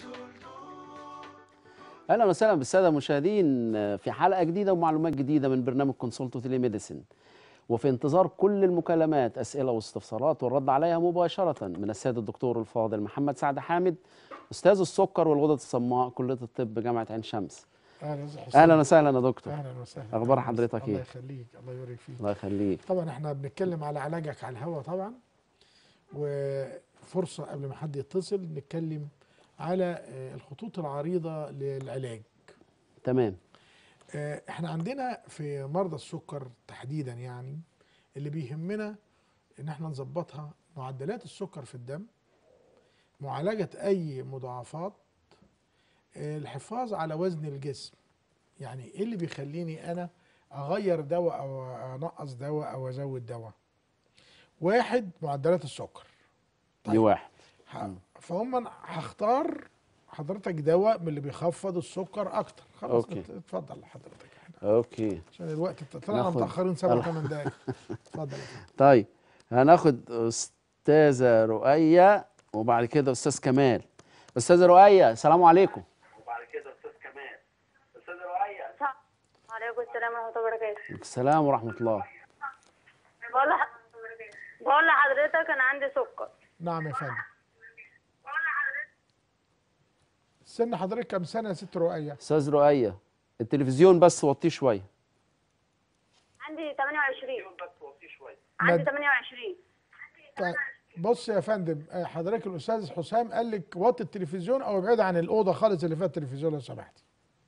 اهلا وسهلا بالساده المشاهدين في حلقه جديده ومعلومات جديده من برنامج كونسولتو تيلي ميديسن وفي انتظار كل المكالمات اسئله واستفسارات والرد عليها مباشره من السيد الدكتور الفاضل محمد سعد حامد استاذ السكر والغدد الصماء كليه الطب جامعه عين شمس اهلا أستاذ حسين. اهلا وسهلا يا دكتور اهلا وسهلا أخبار أهلاً حضرتك وسهلاً. إيه؟ الله يخليك الله يبارك فيك الله يخليك طبعا احنا بنتكلم على علاجك على الهواء طبعا وفرصه قبل ما حد يتصل نتكلم على آه، الخطوط العريضه للعلاج تمام آه، احنا عندنا في مرضى السكر تحديدا يعني اللي بيهمنا ان احنا نظبطها معدلات السكر في الدم معالجة اي مضاعفات آه، الحفاظ على وزن الجسم يعني ايه اللي بيخليني انا اغير دواء او انقص دواء او ازود دواء واحد معدلات السكر دي واحد ه- فهم أنا هختار حضرتك دواء من اللي بيخفض السكر اكتر خلاص أوكي. ات- اتفضل حضرتك اوكي عشان الوقت ت- طلعنا ناخد- متاخرين سبع الله. ثمان دقايق اتفضل يا فندم. طيب هناخد استاذه رؤيه وبعد كده استاذ كمال استاذه رؤيه السلام عليكم وبعد كده استاذ كمال استاذ رؤية عليكم السلام ورحمة الله وبركاته السلام ورحمه الله بقول لح... بقول لحضرتك أنا عندي سكر نعم يا فندم سن حضرتك كم سنه يا ست رؤية استاذ رؤيه التلفزيون بس وطيه شويه عندي 28 بس وطيه شويه عندي مد- 28 طيب بص يا فندم آه، حضرتك الاستاذ حسام قال لك وطي التلفزيون او ابعد عن الاوضه خالص اللي فيها التلفزيون لو سمحتي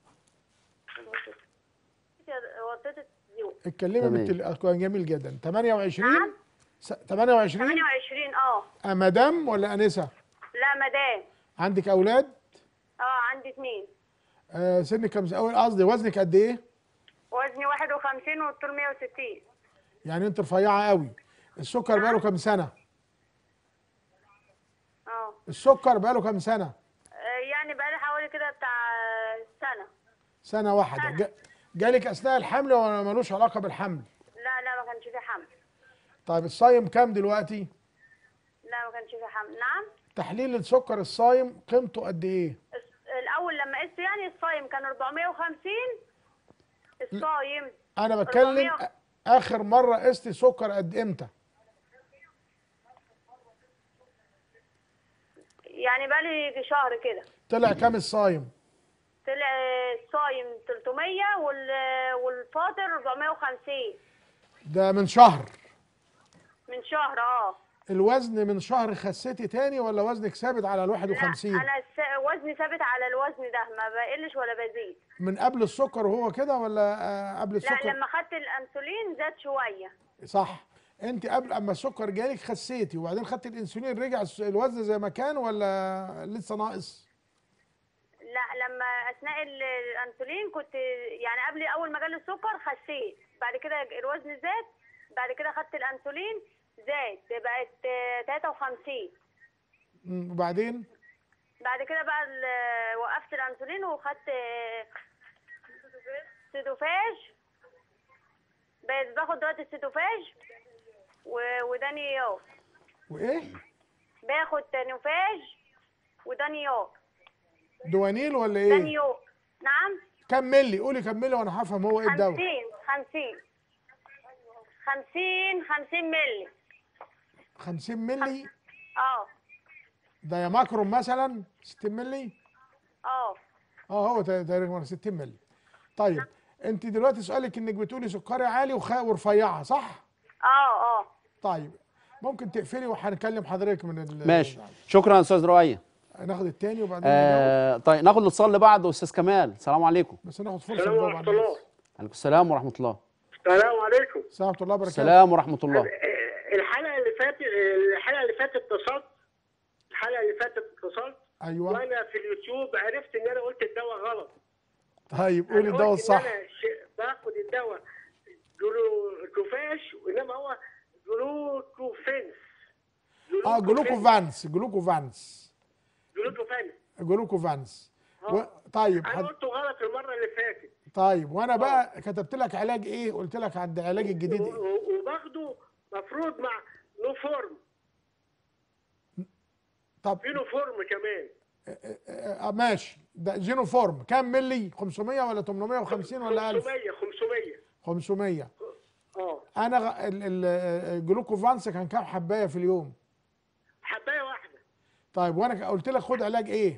وطيت التلفزيون اتكلمي تمام. بالتل... كان جميل جدا 28 نعم. س... 28 28 اه آه، مدام ولا انسه لا مدام عندك اولاد اه عندي اثنين آه سنك كم س- أول قصدي وزنك قد ايه وزني 51 والطول 160 يعني انت رفيعه قوي السكر بقاله كم سنه اه السكر بقاله كم سنه آه، يعني بقالي حوالي كده بتاع سنة سنه واحده جا... جالك اثناء الحمل ولا ملوش علاقه بالحمل لا لا ما كانش في حمل طيب الصايم كام دلوقتي لا ما كانش في حمل نعم تحليل السكر الصايم قيمته قد ايه الس- الأول لما قست يعني الصايم كان 450 الصايم انا بتكلم 400. اخر مره قست سكر قد امتى يعني بقالي يجي شهر كده طلع كام الصايم طلع الصايم 300 وال والفاطر 450 ده من شهر من شهر اه الوزن من شهر خسيتي تاني ولا وزنك ثابت على ال لا 51 انا الس- وزني ثابت على الوزن ده ما بقلش ولا بزيد من قبل السكر وهو كده ولا آه، قبل لا السكر لما خدت الانسولين زاد شويه صح انت قبل اما السكر جالك خسيتي وبعدين خدت الانسولين رجع الس- الوزن زي ما كان ولا لسه ناقص لا لما اثناء ال- الانسولين كنت يعني قبل اول ما جالي السكر خسيت بعد كده الوزن زاد بعد كده خدت الانسولين زاد بقت آه، 53 مم، وبعدين بعد كده بقى ال- وقفت الانسولين وخدت آه، سيدوفاج بقيت باخد دلوقتي السيدوفاج و- ودانيال وايه باخد نوفاج ودانيال دوانيل ولا ايه دانيال نعم كم ملي قولي كم ملي وانا هفهم هو ايه الدواء 50 50 50 50 مللي 50 ملي اه ده يا ماكرون مثلا 60 ملي اه اه هو تا- تقريبا 60 ملي طيب انت دلوقتي سؤالك انك بتقولي سكري عالي وخ... ورفيعه صح اه اه طيب ممكن تقفلي وهنكلم حضرتك من ال... ماشي شكرا يا استاذ رؤيه ناخد التاني وبعدين نجاوب آه طيب ناخد الاتصال اللي بعده استاذ كمال السلام عليكم بس ناخد فرصه السلام نجاوب ورحمه على الله الناس عليكم السلام ورحمه الله السلام عليكم السلام ورحمه الله وبركاته السلام ورحمه الله آه، الحلقه اللي فاتت الحلقه اللي فاتت اتصلت الحلقه اللي فاتت اتصلت ايوه وانا في اليوتيوب عرفت ان انا قلت الدواء غلط طيب قولي أنا الدواء قلت إن الصح أنا ش- باخد الدواء جلوكوفاش وانما هو جلوكوفينس اه جلوكوفانس جلوكوفانس جلوكوفينس جلوكوفانس و... آه. طيب انا حد... قلته غلط المره اللي فاتت طيب وانا بقى كتبت لك علاج ايه قلت لك عند علاج الجديد و- إيه؟ و- وباخده مفروض مع نوفورم طب في نوفورم كمان آه ماشي ده جينوفورم كام ملي 500 ولا 850 ولا 1000 500 500 500 اه انا غ- ال- ال- الجلوكوفانس كان كام حبايه في اليوم حبايه واحده طيب وانا قلت لك خد علاج ايه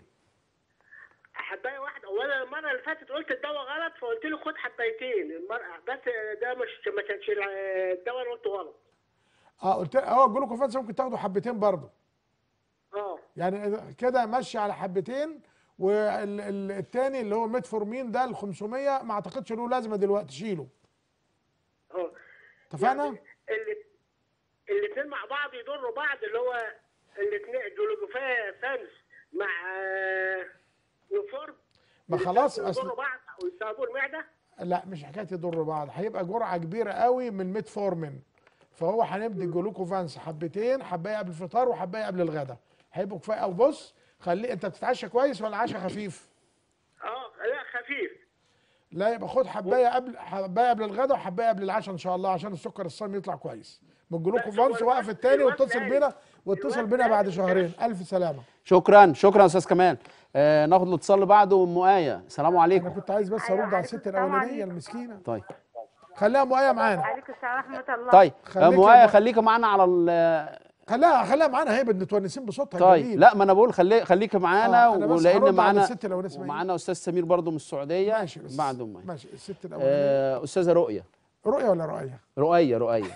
حبايه واحده وانا المره اللي فاتت قلت الدواء غلط فقلت له خد حبايتين المرة بس ده مش ما كانش الدواء اللي قلته غلط اه قلت اه الجلوكوفانس ممكن تاخده حبتين برضه اه يعني كده مشي على حبتين والتاني اللي هو ميتفورمين ده ال 500 ما اعتقدش له لازمه دلوقتي شيله اه اتفقنا؟ يعني ال- الاثنين مع بعض يضروا بعض اللي هو الاثنين فانس مع آه، نوفورم ما خلاص يضروا اصل بعض او يسببوا المعده لا مش حكايه يضر بعض هيبقى جرعه كبيره قوي من ميتفورمين فهو هندي الجلوكوفانس حبتين حبايه قبل الفطار وحبايه قبل الغداء هيبقوا كفايه او بص خلي انت بتتعشى كويس ولا عشاء خفيف اه لا خفيف لا يبقى خد حبايه قبل حبايه قبل الغداء وحبايه قبل العشاء ان شاء الله عشان السكر الصايم يطلع كويس من الجلوكوفانس هو وقف الوقت- التاني الوقت واتصل قال- بينا واتصل الوقت بينا قال بعد إن شهرين كان- الف سلامه شكرا شكرا يا استاذ كمال آه ناخد الاتصال اللي بعده ام ايه السلام انا عليكم كنت عايز بس أيوة، ارد على عليكم الست السلام الاولانيه عليكم. المسكينه طيب خليها مؤية معانا عليكم السلام ورحمه الله طيب خليك ام ايه يا- خليكي معانا على ال- خليها خليها معانا هي متونسين بصوتها طيب الجميل. لا ما انا بقول خلي خليكي معانا آه، أنا بس هرد ولان على معانا الست الأولانية اسمها إيه؟ ومعانا استاذ سمير برضو من السعوديه ماشي بس بعد ام ايه ماشي الست الاولانيه آه استاذه رؤيه رؤيه ولا رؤيه رؤيه رؤيه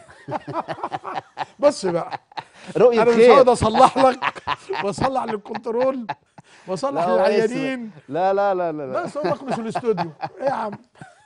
بص بقى رؤيه انا مش خير هقعد اصلح لك واصلح للكنترول واصلح لا، هو للعيانين لا لا لا لا, لا. بس هو مش الاستوديو ايه يا عم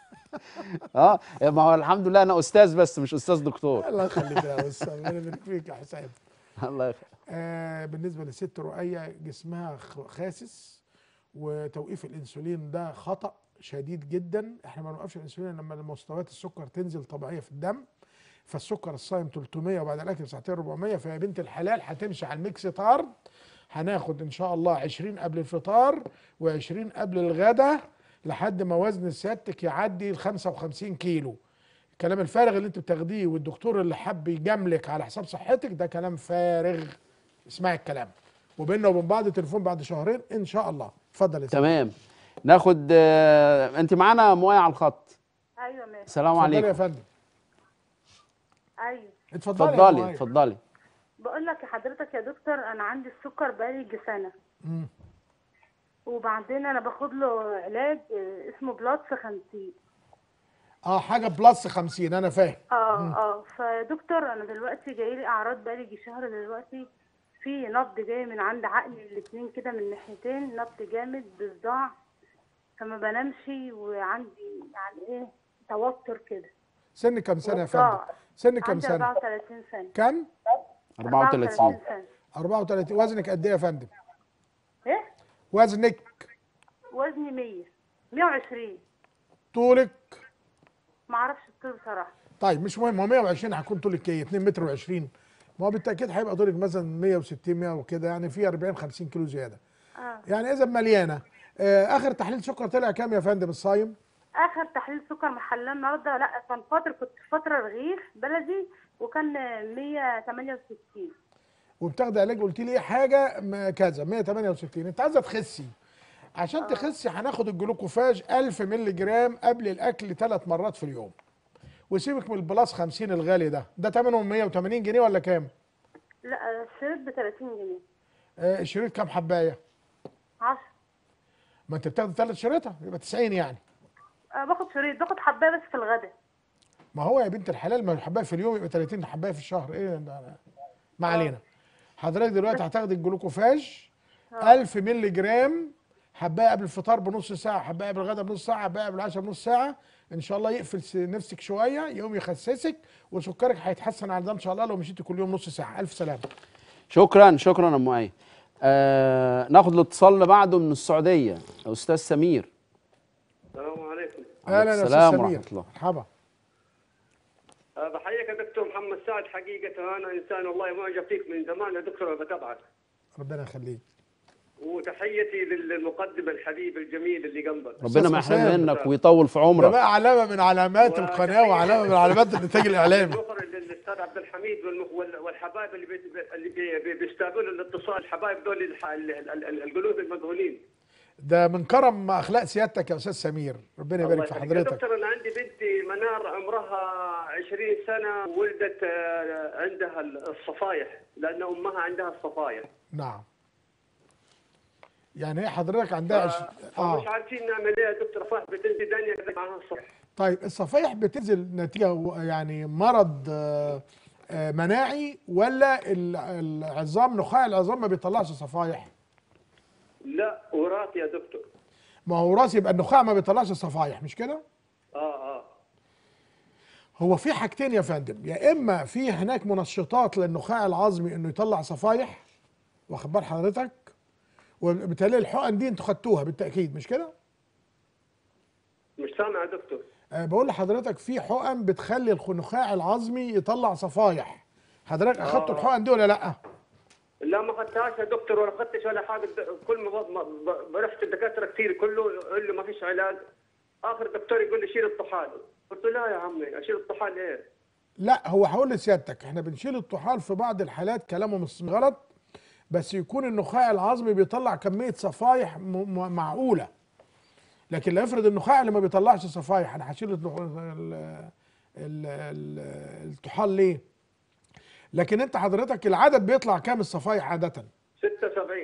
اه ما هو الحمد لله انا استاذ بس مش استاذ دكتور الله يخليك يا استاذ ربنا يبارك فيك يا حسام الله يخ... آه بالنسبه للست رؤيه جسمها خ- خاسس وتوقيف الانسولين ده خطا شديد جدا احنا ما نوقفش الانسولين لما مستويات السكر تنزل طبيعيه في الدم فالسكر الصايم 300 وبعد الاكل بساعتين 400 فيا بنت الحلال هتمشي على الميكس تارد هناخد ان شاء الله 20 قبل الفطار و20 قبل الغداء لحد ما وزن سيادتك يعدي ال 55 كيلو الكلام الفارغ اللي انت بتاخديه والدكتور اللي حب يجاملك على حساب صحتك ده كلام فارغ اسمعي الكلام وبيننا وبين بعض تليفون بعد شهرين ان شاء الله اتفضل يا سيدي تمام ناخد آه انت معانا مؤية على الخط ايوه ماشي السلام اتفضلي يا عليكم فندم ايوه اتفضلي يا اتفضلي مؤيد. اتفضلي بقول لك حضرتك يا دكتور انا عندي السكر بقالي يجي سنه مم. وبعدين انا باخد له علاج آه، اسمه بلاتس 50 اه حاجه بلس 50 انا فاهم اه اه فدكتور انا دلوقتي جاي لي اعراض بقالي يجي شهر دلوقتي في نبض جاي من عند عقلي الاتنين كده من ناحيتين نبض جامد بصداع فما بنامش وعندي يعني ايه توتر كده سن كام سنه يا فندم وصداع. سن كام عندي سنه 34 سنه كام 34 سنه 34 وزنك قد ايه يا فندم ايه وزنك وزني 100 120 طولك ما اعرفش الطول بصراحه طيب مش مهم هو 120 هيكون طولك ايه 2 متر و20 ما هو بالتاكيد هيبقى طولك مثلا 160 100 وكده يعني في 40 50 كيلو زياده اه يعني اذا مليانه آه اخر تحليل سكر طلع كام يا فندم الصايم اخر تحليل سكر محلاه النهارده لا كان فتره كنت في فتره رغيف بلدي وكان 168 وبتاخدي علاج قلت لي حاجه م- كذا 168 انت عايزه تخسي عشان تخسي هناخد الجلوكوفاج 1000 مللي جرام قبل الاكل ثلاث مرات في اليوم وسيبك من البلاس 50 الغالي ده ده ثمنه 180 جنيه ولا كام لا الشريط ب 30 جنيه آه الشريط كام حبايه 10 ما انت بتاخد ثلاث شريطه يبقى 90 يعني أه باخد شريط باخد حبايه بس في الغداء ما هو يا بنت الحلال ما حبايه في اليوم يبقى 30 حبايه في الشهر ايه ده ما علينا حضرتك دلوقتي هتاخدي الجلوكوفاج 1000 مللي جرام حبايه قبل الفطار بنص ساعه حبايه قبل الغداء بنص ساعه حبايه قبل العشاء بنص ساعه ان شاء الله يقفل س- نفسك شويه يقوم يخسسك وسكرك هيتحسن على ده ان شاء الله لو مشيتي كل يوم نص ساعه الف سلامه شكرا شكرا يا ام ايه آه ناخد الاتصال اللي بعده من السعوديه استاذ سمير السلام عليكم اهلا يا استاذ السلام سمير ورحمة الله. مرحبا أه، بحييك يا دكتور محمد سعد حقيقة أنا إنسان والله معجب فيك من زمان يا دكتور بتابعك ربنا يخليك وتحيتي للمقدم الحبيب الجميل اللي جنبك ربنا ما أستاذ يحرمنا حسام. منك ويطول في ده عمرك بقى علامه من علامات القناه وعلامه من علامات الانتاج الاعلامي الاخر للاستاذ عبد الحميد والم- وال- والحبايب اللي بي- اللي بي- بي- بيستقبلوا الاتصال الحبايب دول الح- ال- ال- ال- القلوب المذهولين ده من كرم اخلاق سيادتك يا استاذ سمير ربنا الله يبارك في يخليك. يا حضرتك دكتور انا عندي بنتي منار عمرها 20 سنه ولدت آه، عندها الصفايح لان امها عندها الصفايح نعم يعني هي حضرتك عندها عش... فمش اه عارفين نعمل ايه يا دكتور صاحبة بنتي دانيا كذا معاها الصفايح طيب الصفايح بتنزل نتيجه و- يعني مرض آه، آه، مناعي ولا ال- العظام نخاع العظام ما بيطلعش صفايح لا وراثي يا دكتور ما هو وراثي يبقى النخاع ما بيطلعش صفايح مش كده اه اه هو في حاجتين يا فندم يا اما في هناك منشطات للنخاع العظمي انه يطلع صفايح واخد بال حضرتك وبالتالي الحقن دي انتوا خدتوها بالتاكيد مش كده مش سامع يا دكتور أه بقول لحضرتك في حقن بتخلي النخاع العظمي يطلع صفايح حضرتك اخدتوا آه. الحقن دي ولا لا لا ما خدتهاش يا دكتور ولا خدتش ولا حاجه كل ما ب- ب- ب- رحت الدكاتره كثير كله يقول لي ما فيش علاج اخر دكتور يقول لي شيل الطحال قلت له لا يا عمي اشيل الطحال ايه؟ لا هو هقول لسيادتك احنا بنشيل الطحال في بعض الحالات كلامه مش غلط بس يكون النخاع العظمي بيطلع كميه صفايح م- م- معقوله لكن لا يفرض النخاع اللي ما بيطلعش صفايح انا هشيل النخ- ال- ال- ال- الطحال ليه لكن انت حضرتك العدد بيطلع كام الصفايح عاده 76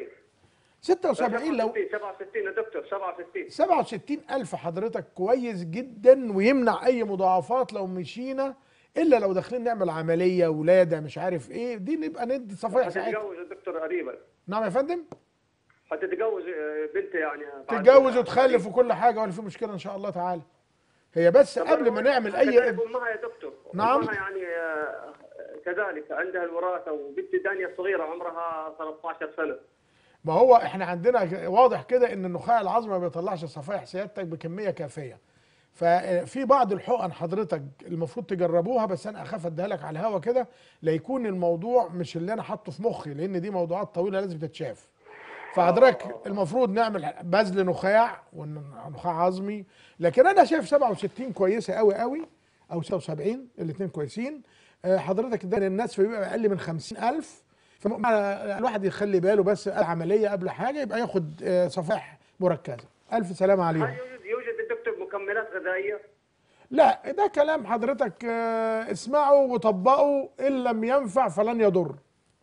76 لو 67 يا دكتور 67 67 ألف حضرتك كويس جدا ويمنع أي مضاعفات لو مشينا إلا لو داخلين نعمل عملية ولادة مش عارف إيه دي نبقى ندي صفايح ساعتها هتتجوز يا دكتور قريبا نعم يا فندم هتتجوز آه، بنتي يعني بعد- تتجوز وتخلف وكل حاجة ولا في مشكلة إن شاء الله تعالى هي بس طب قبل ما أنا نعمل كذلك أي امها يا دكتور نعم. امها يعني آه، كذلك عندها الوراثه وبنتي دانيا صغيره عمرها 13 سنه ما هو احنا عندنا واضح كده ان النخاع العظمي ما بيطلعش صفائح سيادتك بكميه كافيه ففي بعض الحقن حضرتك المفروض تجربوها بس انا اخاف اديها لك على الهوا كده ليكون الموضوع مش اللي انا حاطه في مخي لان دي موضوعات طويله لازم تتشاف فحضرتك المفروض نعمل بذل نخاع ونخاع عظمي لكن انا شايف 67 كويسه قوي قوي او 77 الاثنين كويسين آه، حضرتك ده الناس بيبقى اقل من 50000 فالواحد يخلي باله بس عمليه قبل حاجه يبقى ياخد آه، صفائح مركزه الف سلامه عليهم هل يوجد يوجد يا دكتور مكملات غذائيه؟ لا ده كلام حضرتك آه، اسمعه وطبقه ان لم ينفع فلن يضر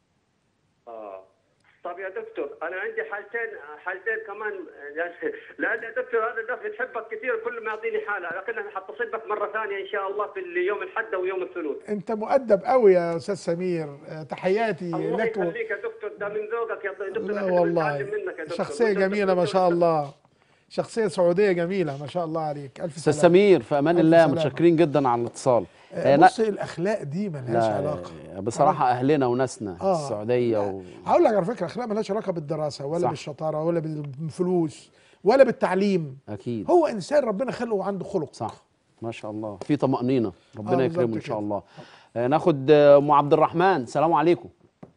اه طب يا دكتور انا عندي حالتين حالتين كمان يعني لان يا دكتور هذا الناس بتحبك كثير كل ما يعطيني حاله لكن انا حتصل بك مره ثانيه ان شاء الله في اليوم الاحد ويوم الثلاث انت مؤدب قوي يا استاذ سمير آه، تحياتي الله لك و... يخليك يا دكتور ده من ذوقك يا دكتور لا إحنا والله بنتعلم منك يا دكتور. شخصيه وأنت جميله ما دكتور شاء الله شخصيه سعوديه جميله ما شاء الله عليك الف استاذ سلامه سمير في امان ألف الله سلامة. متشكرين جدا على الاتصال آه، آه، لا- بص الاخلاق دي ملهاش لا علاقه بصراحه اهلنا وناسنا آه. السعوديه و... هقول لك على فكره الاخلاق ملهاش علاقه بالدراسه ولا صح. بالشطاره ولا بالفلوس ولا بالتعليم اكيد هو انسان ربنا خلقه عنده خلق صح ما شاء الله في طمأنينة آه، ربنا بالظبط يكرمه ان شاء كده. الله آه، ناخد آه، ام عبد الرحمن السلام عليكم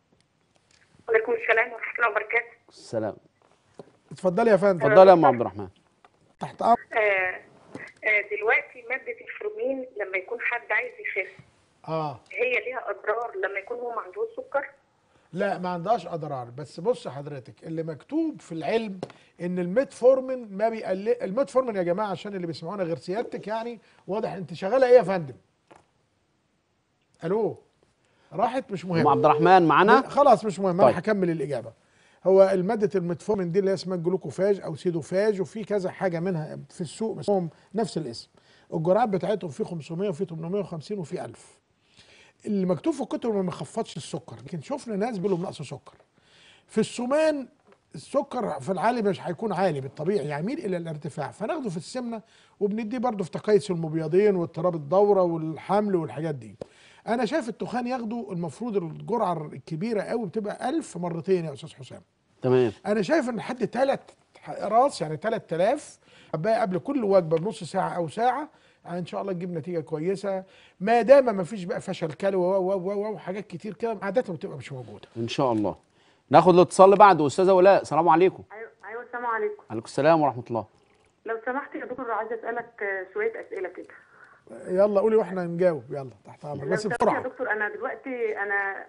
وعليكم السلام ورحمه الله وبركاته السلام اتفضلي يا فندم اتفضلي يا ام عبد الرحمن تحت امر آه آه دلوقتي مادة الفرومين لما يكون حد عايز يخس اه هي ليها أضرار لما يكون هو ما عندوش سكر لا ما عندهاش اضرار بس بص حضرتك اللي مكتوب في العلم ان الميتفورمين ما بيقلل الميتفورمين يا جماعه عشان اللي بيسمعونا غير سيادتك يعني واضح انت شغاله ايه يا فندم الو راحت مش مهم ام عبد الرحمن معانا خلاص مش مهم طيب. انا هكمل الاجابه هو المادة الميتفورمين دي اللي هي اسمها الجلوكوفاج او سيدوفاج وفي كذا حاجه منها في السوق بس هم نفس الاسم الجرعات بتاعتهم في 500 وفي 850 وفي 1000 اللي مكتوب في الكتب ما بيخفضش السكر لكن شفنا ناس بيقولوا نقص سكر في السمان السكر في العالي مش هيكون عالي بالطبيعي يميل الى الارتفاع فناخده في السمنه وبنديه برضه في تقيس المبيضين واضطراب الدوره والحمل والحاجات دي انا شايف التخان ياخده المفروض الجرعه الكبيره قوي بتبقى 1000 مرتين يا استاذ حسام تمام انا شايف ان لحد ثلاث راس يعني 3000 حبايه قبل كل وجبه بنص ساعه او ساعه ان شاء الله تجيب نتيجه كويسه ما دام ما فيش بقى فشل كلوي و و و وحاجات كتير كده عاده بتبقى مش موجوده ان شاء الله ناخد الاتصال اللي بعده استاذه ولاء السلام عليكم ايوه ايوه السلام عليكم عليكم السلام ورحمه الله لو سمحت يا دكتور عايزه اسالك آه، شويه اسئله كده يلا قولي واحنا نجاوب يلا تحت امرك لو بس سمحت يا بسرعه دكتور انا دلوقتي انا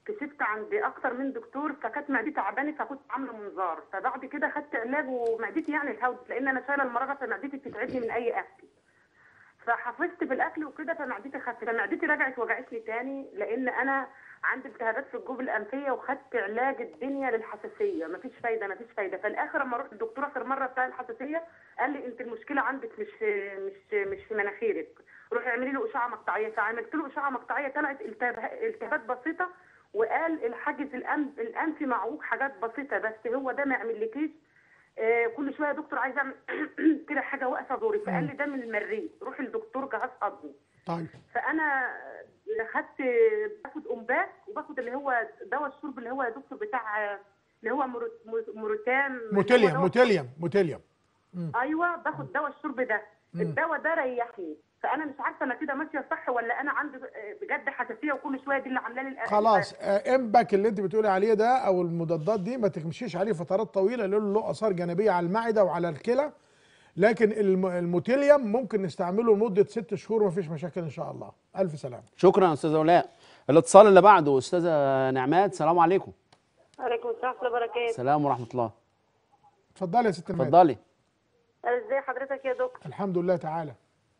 كشفت عند اكتر من دكتور فكانت معدتي تعبانه فكنت عامله منظار فبعد كده خدت علاج ومعدتي يعني اتهودت لان انا شايله المراره فمعدتي بتتعبني من اي اكل فحفظت في الاكل وكده فمعدتي خفت فمعدتي رجعت وجعتني تاني لان انا عندي التهابات في الجوب الانفيه وخدت علاج الدنيا للحساسيه مفيش فايده مفيش فايده فالاخر لما رحت الدكتور اخر مره بتاع الحساسيه قال لي انت المشكله عندك مش في مش مش في مناخيرك روحي اعملي له اشعه مقطعيه فعملت له اشعه مقطعيه طلعت التهاب- التهابات بسيطه وقال الحاجز الأنف الانفي معوج حاجات بسيطه بس هو ده ما يعملكيش آه، كل شويه يا دكتور عايزه اعمل كده حاجه واقفه دوري فقال لي ده من المريء روحي لدكتور جهاز هضمي طيب فانا خدت باخد امباك وباخد اللي هو دواء الشرب اللي هو يا دكتور بتاع اللي هو مرو- مروتام اللي هو موتيليوم دواء- موتيليوم موتيليوم ايوه باخد دواء الشرب ده الدواء ده ريحني فانا مش عارفه انا كده ماشيه صح ولا انا عندي آه، بجد حساسيه وكل شويه دي اللي عامله لي الأ- خلاص آه، امباك اللي انت بتقولي عليه ده او المضادات دي ما تمشيش عليه فترات طويله لانه له اثار جانبيه على المعده وعلى الكلى لكن الم- الموتيليوم ممكن نستعمله لمده ست شهور ما فيش مشاكل ان شاء الله الف سلامه شكرا يا استاذه ولاء الاتصال اللي بعده استاذه نعمات السلام عليكم عليكم السلام ورحمه الله وبركاته السلام ورحمه الله اتفضلي يا ست المال اتفضلي ازي حضرتك يا دكتور الحمد لله تعالى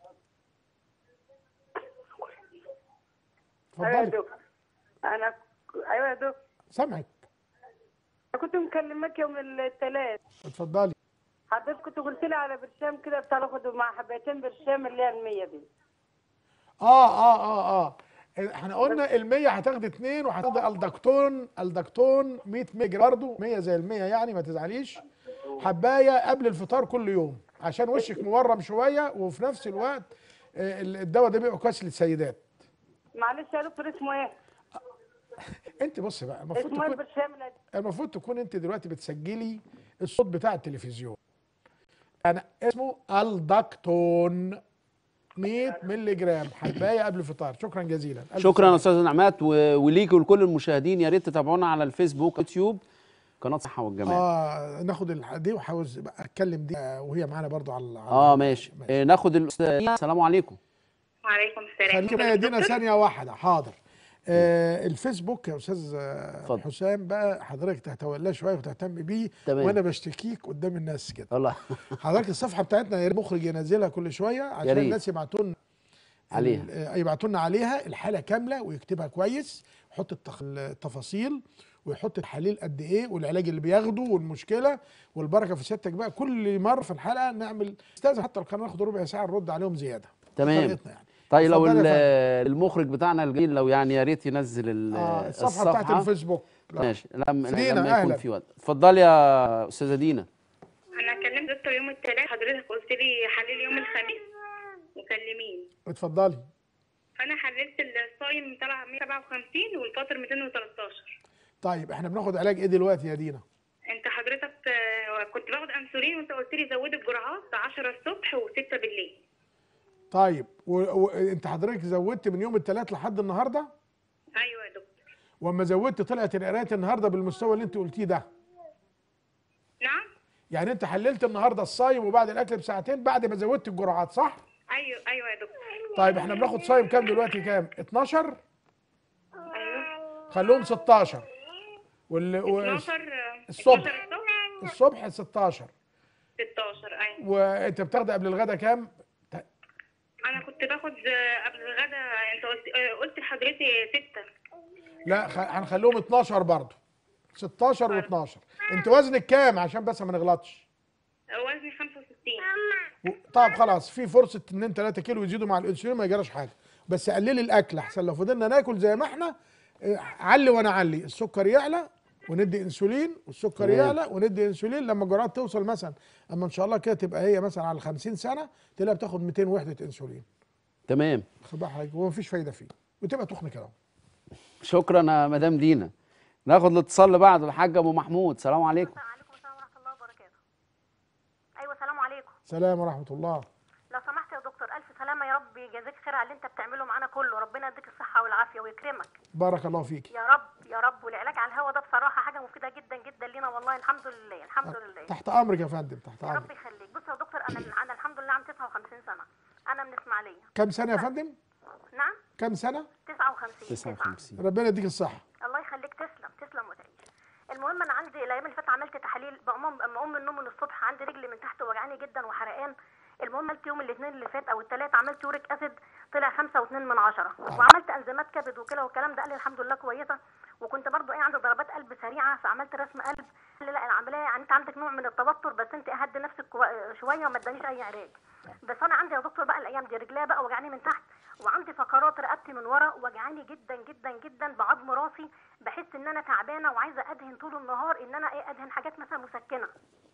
ايوه يا اتفضلي دكتور انا ايوه يا دكتور سامعك انا كنت مكلمك يوم الثلاث اتفضلي حضرتك كنت قلت لي على برشام كده بتاع ناخد مع حبايتين برشام اللي هي المية دي اه اه اه اه احنا قلنا ال 100 هتاخدي اثنين وهتاخدي الدكتون الدكتون 100 ميجا برضه 100 زي ال 100 يعني ما تزعليش حبايه قبل الفطار كل يوم عشان وشك مورم شويه وفي نفس الوقت آه، الدواء ده بيبقى كويس للسيدات معلش يا دكتور اسمه ايه؟ انت بص بقى المفروض اسمه ايه تكون البرشام اللي المفروض تكون انت دلوقتي بتسجلي الصوت بتاع التلفزيون انا اسمه الدكتون 100 مللي جرام حبايه قبل الفطار شكرا جزيلا ألف شكرا يا سلامة. استاذه نعمات و- وليكي ولكل المشاهدين يا ريت تتابعونا على الفيسبوك يوتيوب قناه صحه والجمال اه ناخد الح- دي وحاوز بقى اتكلم دي آه، وهي معانا برضو على على- اه ماشي آه، ناخد الاستاذ السلام عليكم وعليكم السلام خلينا يدينا ثانيه واحده حاضر آه الفيسبوك يا استاذ آه، اتفضل. حسام بقى حضرتك تتولاه شويه وتهتم بيه تمام. وانا بشتكيك قدام الناس كده والله حضرتك الصفحه بتاعتنا يا ريت المخرج ينزلها كل شويه عشان ريت. الناس يبعتوا لنا عليها. ال- آه، يبعتوا لنا عليها الحاله كامله ويكتبها كويس يحط التخ- التفاصيل ويحط الحليل قد ايه والعلاج اللي بياخده والمشكله والبركه في سيادتك بقى كل مره في الحلقه نعمل استاذ حتى القناه ناخد ربع ساعه نرد عليهم زياده تمام طريقتنا يعني طيب لو اتفضل يا ال- المخرج بتاعنا الجميل لو يعني يا ريت ينزل ال- آه الصفحه بتاعت الفيسبوك لا. ماشي لما دينا، لما يكون أهلا. في وقت اتفضلي يا استاذه دينا انا كلمت دكتور يوم الثلاث حضرتك قلت لي حلل يوم الخميس مكلمين اتفضلي فانا حللت الصايم طلع 157 والفاطر 213 طيب احنا بناخد علاج ايه دلوقتي يا دينا انت حضرتك آه، كنت باخد انسولين وانت قلت لي زود الجرعات 10 الصبح و6 بالليل طيب وانت حضرتك زودت من يوم الثلاث لحد النهارده ايوه يا دكتور واما زودت طلعت القراءات النهارده بالمستوى اللي انت قلتيه ده نعم يعني انت حللت النهارده الصايم وبعد الاكل بساعتين بعد ما زودت الجرعات صح ايوه ايوه يا دكتور طيب احنا بناخد صايم كام دلوقتي كام 12 ايوه خلوهم 16 وال... و... 12 آه، الصبح. 12 الصبح الصبح 16 16 ايوه وانت بتاخد قبل الغدا كام ت- انا كنت باخد آه، قبل الغدا انت قلت آه، قلت لحضرتك 6 لا خ... هنخليهم 12 برضه 16 و12 انت وزنك كام عشان بس ما نغلطش وزني 65 و- طب خلاص في فرصه 2 3 كيلو يزيدوا مع الانسولين ما يجراش حاجه بس قللي الاكل احسن لو فضلنا ناكل زي ما احنا اه، علي وانا علي السكر يعلى وندي انسولين والسكر تمام. يعلى وندي انسولين لما الجرعات توصل مثلا اما ان شاء الله كده تبقى هي مثلا على 50 سنه تلاقيها بتاخد 200 وحده انسولين تمام خد بالك حضرتك ومفيش فايده فيه وتبقى تخن كده شكرا يا مدام دينا ناخد الاتصال اللي بعده الحاج ابو محمود سلام عليكم عليكم السلام ورحمه الله وبركاته ايوه السلام عليكم سلام ورحمه الله لو سمحت يا دكتور الف سلامه يا رب يجازيك خير على اللي انت بتعمله معانا كله ربنا يديك الصحه والعافيه ويكرمك بارك الله فيك يا رب يا رب والعلاج على الهوا ده بصراحه حاجه مفيده جدا جدا لينا والله الحمد لله الحمد لله تحت امرك يا فندم تحت يا رب امرك يخليك بص يا دكتور انا انا الحمد لله عندي 59 سنه انا من اسماعيليه كم سنه يا فندم نعم كام سنه 59 59 ربنا يديك الصحه الله يخليك تسلم تسلم وتعيش المهم انا عندي الايام اللي فاتت عملت تحاليل بقوم اما اقوم من النوم من الصبح عندي رجلي من تحت وجعاني جدا وحرقان المهم عملت يوم الاثنين اللي فات او الثلاث عملت يوريك اسيد طلع خمسة واتنين من عشرة وعملت انزيمات كبد وكلى والكلام ده قال لي الحمد لله كويسه وكنت برضو ايه عندي ضربات قلب سريعه فعملت رسم قلب قال لي لا العمليه يعني انت عندك نوع من التوتر بس انت اهدي نفسك كوا- شويه وما ادانيش اي علاج بس انا عندي يا دكتور بقى الايام دي رجليا بقى وجعاني من تحت وعندي فقرات رقبتي من ورا وجعاني جدا جدا جدا بعظم راسي بحس ان انا تعبانه وعايزه ادهن طول النهار ان انا ايه ادهن حاجات مثلا مسكنه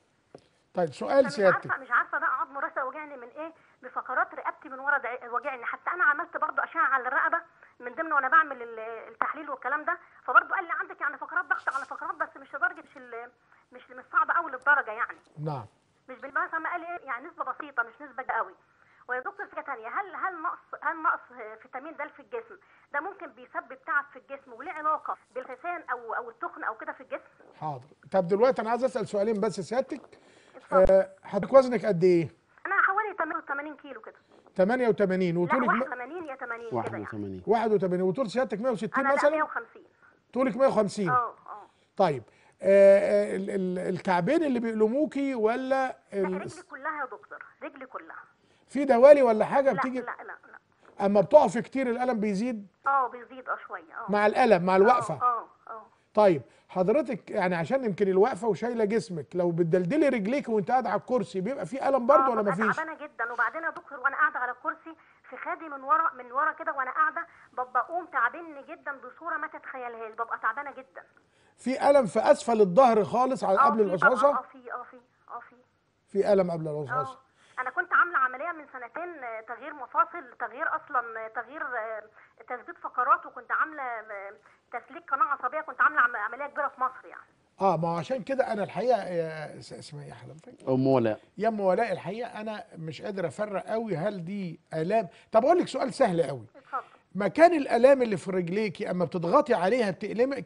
طيب سؤال فمش سيادتك عارفه مش عارفه بقى عظم راسي وجعني من ايه بفقرات رقبتي من ورا دع- وجعني حتى انا عملت برضو اشعه على الرقبه من ضمن وانا بعمل ال- التحليل والكلام ده فبرضو قال لي عندك يعني فقرات ضغط على فقرات بس مش لدرجه مش ال- مش مش صعبه قوي للدرجه يعني نعم مش بالمثل ما قال ايه يعني نسبه بسيطه مش نسبه قوي ويا دكتور حاجه ثانيه هل هل نقص هل نقص فيتامين د في الجسم ده ممكن بيسبب تعب في الجسم وليه علاقه بالخسان او او التخن او كده في الجسم حاضر طب دلوقتي انا عايز اسال سؤالين بس سيادتك اتفضل. آه، حضرتك وزنك قد ايه انا حوالي 88 كيلو كده 88 لا وطولك م- 81 يا 80 كده يعني 81 81 وطول سيادتك 160 انا لا مثلا 150 طولك 150 اه اه طيب آه، آه، ال- ال- الكعبين اللي بيألموكي ولا لا ال- رجلي كلها يا دكتور رجلي كلها في دوالي ولا حاجه لا بتيجي لا لا لا اما بتقف كتير الالم بيزيد اه بيزيد اه شويه اه مع الالم مع الوقفه اه اه طيب حضرتك يعني عشان يمكن الوقفه وشايله جسمك لو بتدلدلي رجليك وانت قاعد على الكرسي بيبقى في الم برضه آه، ولا ببقى مفيش تعبانه جدا وبعدين يا دكتور وانا قاعده على الكرسي في خدي من ورا من ورا كده وانا قاعده ببقى اقوم تعبني جدا بصوره ما تتخيلهاش ببقى تعبانه جدا في الم في اسفل الظهر خالص على اه قبل في طبعاً، الرصاصه اه في اه في اه في في الم قبل الرصاصه اه انا كنت عامله عمليه من سنتين آه، تغيير مفاصل تغيير اصلا آه، تغيير آه، تثبيت فقرات وكنت عامله آه، تسليك قناه عصبيه كنت عامله عم- عمليه كبيره في مصر يعني اه ما هو عشان كده انا الحقيقه يا اس- اسمها ايه حضرتك ام ولاء يا ام ولاء الحقيقه انا مش قادر افرق قوي هل دي الام طب اقول لك سؤال سهل قوي اتفضل مكان الالام اللي في رجليكي اما بتضغطي عليها بتألمك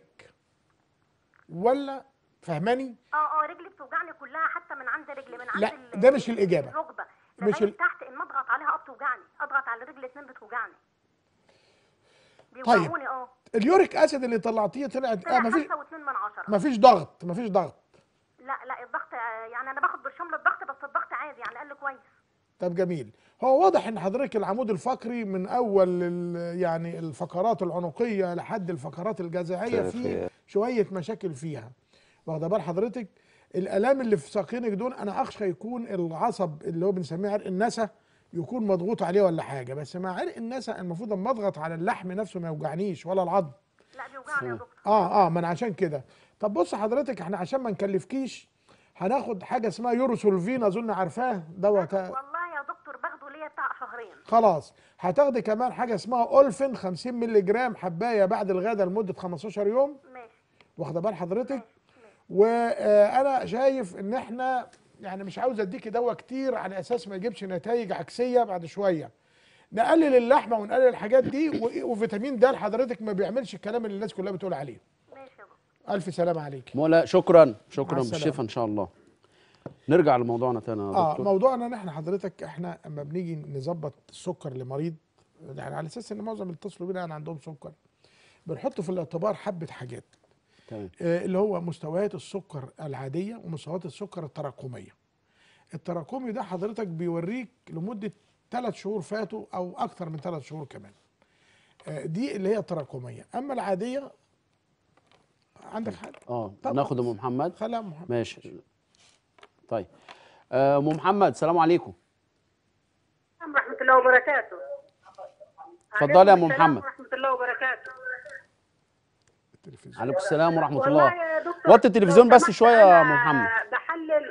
ولا فهماني اه اه رجلي بتوجعني كلها حتى من عند رجلي من عند لا، ال- ده مش الإجابة. الركبه مش لغايه ال- تحت ان اضغط عليها اه بتوجعني اضغط على الرجل الاثنين بتوجعني طيب. بيوجعوني اه اليوريك اسيد اللي طلعتيه طلعت اه طلع مفيش خمسة واتنين من عشرة مفيش ضغط مفيش ضغط لا لا الضغط آه، يعني انا باخد برشام للضغط بس الضغط عادي يعني قال لي كويس طب جميل هو واضح ان حضرتك العمود الفقري من اول ال- يعني الفقرات العنقيه لحد الفقرات الجذعيه في شويه مشاكل فيها واخده بال حضرتك الالام اللي في ساقينك دول انا اخشى يكون العصب اللي هو بنسميه عرق النسا يكون مضغوط عليه ولا حاجه بس مع عرق النسا المفروض اما اضغط على اللحم نفسه ما يوجعنيش ولا العظم لا بيوجعني يا دكتور اه اه ما انا عشان كده طب بص حضرتك احنا عشان ما نكلفكيش هناخد حاجه اسمها يوروسولفين اظن عارفاه دوت والله يا دكتور باخده ليا بتاع شهرين خلاص هتاخدي كمان حاجه اسمها اولفين 50 مللي جرام حبايه بعد الغداء لمده 15 يوم ماشي واخده بال حضرتك وانا شايف ان احنا يعني مش عاوز اديكي دواء كتير على اساس ما يجيبش نتائج عكسيه بعد شويه نقلل اللحمه ونقلل الحاجات دي و- وفيتامين د حضرتك ما بيعملش الكلام اللي الناس كلها بتقول عليه ماشي يا دكتور الف سلامه عليك ام ولاء شكرا شكرا السلامة. بالشفاء ان شاء الله نرجع لموضوعنا تاني يا اه دكتور موضوعنا ان احنا حضرتك احنا اما بنيجي نظبط السكر لمريض يعني على اساس ان معظم اللي اتصلوا بينا يعني عندهم سكر بنحط في الاعتبار حبه حاجات تمام آه، اللي هو مستويات السكر العاديه ومستويات السكر التراكميه التراكمي ده حضرتك بيوريك لمده ثلاث شهور فاتوا او اكثر من ثلاث شهور كمان آه، دي اللي هي التراكميه اما العاديه عندك حاجه اه طبعا. ناخد ام محمد خليها محمد ماشي طيب آه، ام محمد السلام عليكم ورحمة الله وبركاته اتفضلي يا عليكم أم السلام محمد. ورحمة الله وبركاته التلفزيون عليكم السلام ورحمه والله الله يا دكتور وطي التلفزيون لو بس سمحت شويه يا ام أنا محمد بحلل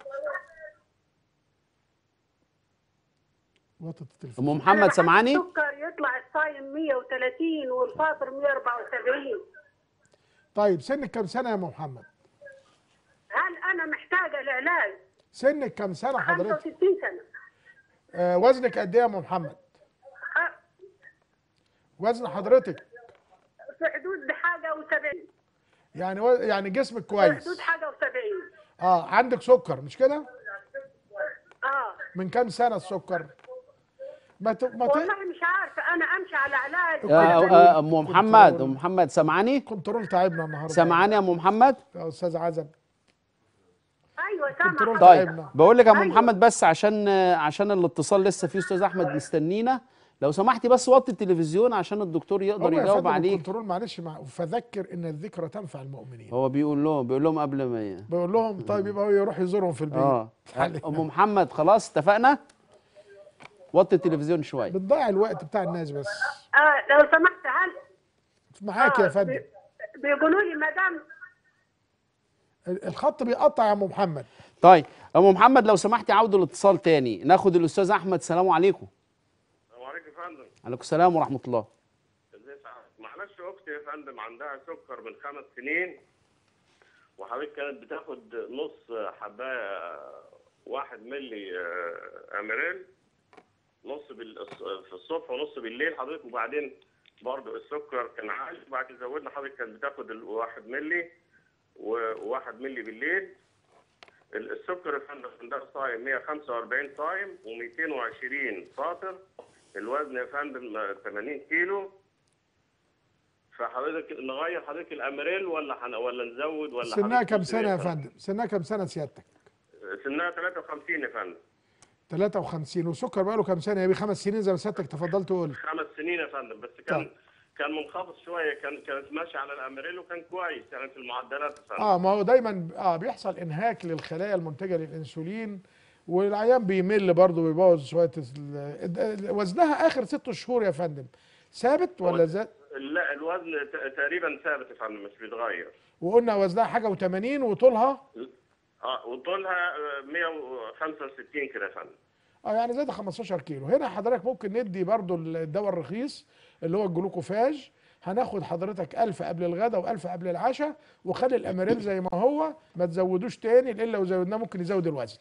وطت التلفزيون ام أنا محمد بحلل سامعاني السكر يطلع الصايم 130 والفاطر 174 طيب سنك كم سنه يا ام محمد هل أنا محتاجة لعلاج سنك كم سنه حضرتك 65 سنة آه وزنك قد ايه يا ام محمد أه، وزن حضرتك في حدود حاجة و70 يعني و... يعني جسمك في كويس حدود حاجة و70 اه عندك سكر مش كده اه من كام سنه السكر ما ت... ما ت... والله مش عارفة انا امشي على علاج يا كنترول. آه، ام محمد كنترول. ام محمد سامعاني كنترول تعبنا النهارده سامعاني يا ام محمد يا استاذ عزب ايوه كنترول سامع طيب تعبنا. بقول لك يا ام أيوة. محمد بس عشان عشان الاتصال لسه فيه استاذ احمد مستنينا لو سمحتي بس وطي التلفزيون عشان الدكتور يقدر هو يا يجاوب فندم عليك الكنترول معلش مع فذكر ان الذكرى تنفع المؤمنين هو بيقول لهم بيقول لهم قبل ما ي- بقول لهم طيب يبقى هو يروح يزورهم في البيت اه حل- ام محمد خلاص اتفقنا وطي التلفزيون شويه بتضيع الوقت بتاع الناس بس آه لو سمحت هل معاك يا آه، فندم بي- بيقولوا لي مدام الخط بيقطع يا ام محمد طيب ام محمد لو سمحتي عودوا الاتصال تاني ناخد الاستاذ احمد سلام عليكم السلام عليكم يا فندم عليكم السلام ورحمه الله ازي سعادتك معلش اختي يا فندم عندها سكر من خمس سنين وحضرتك كانت بتاخد نص حبايه واحد ملي آه، اميريل نص بال- في الصبح ونص بالليل حضرتك وبعدين برضه السكر كان عالي وبعد كده زودنا حضرتك كانت بتاخد الواحد ملي وواحد ملي بالليل ال- السكر يا فندم عندها صايم 145 صايم و220 فاطر الوزن يا فندم آه، 80 كيلو فحضرتك نغير حضرتك الامريل ولا حن... ولا نزود ولا سنها حضرتك كام سنه يا تديني- فندم سنها كام سنه سيادتك سنها 53 يا فندم 53 والسكر بقى له كام سنه يا بيه خمس سنين زي ما سيادتك تفضلت تقول خمس سنين يا فندم بس كان طيب. كان منخفض شويه كان كانت ماشيه على الامريل وكان كويس يعني في المعدلات يا فندم اه ما هو دايما اه بيحصل انهاك للخلايا المنتجه للانسولين والعيان بيمل برضه ويبوظ شويه ال- ال- وزنها اخر ست شهور يا فندم ثابت ولا زاد لا الوزن ت- تقريبا ثابت يا فندم مش بيتغير وقلنا وزنها حاجه و80 وطولها اه وطولها آه، 165 كده يا فندم اه يعني زاد 15 كيلو هنا حضرتك ممكن ندي برضو الدواء الرخيص اللي هو الجلوكوفاج هناخد حضرتك 1000 قبل الغداء و1000 قبل العشاء وخلي الاماريل زي ما هو ما تزودوش تاني لان لو زودناه ممكن يزود الوزن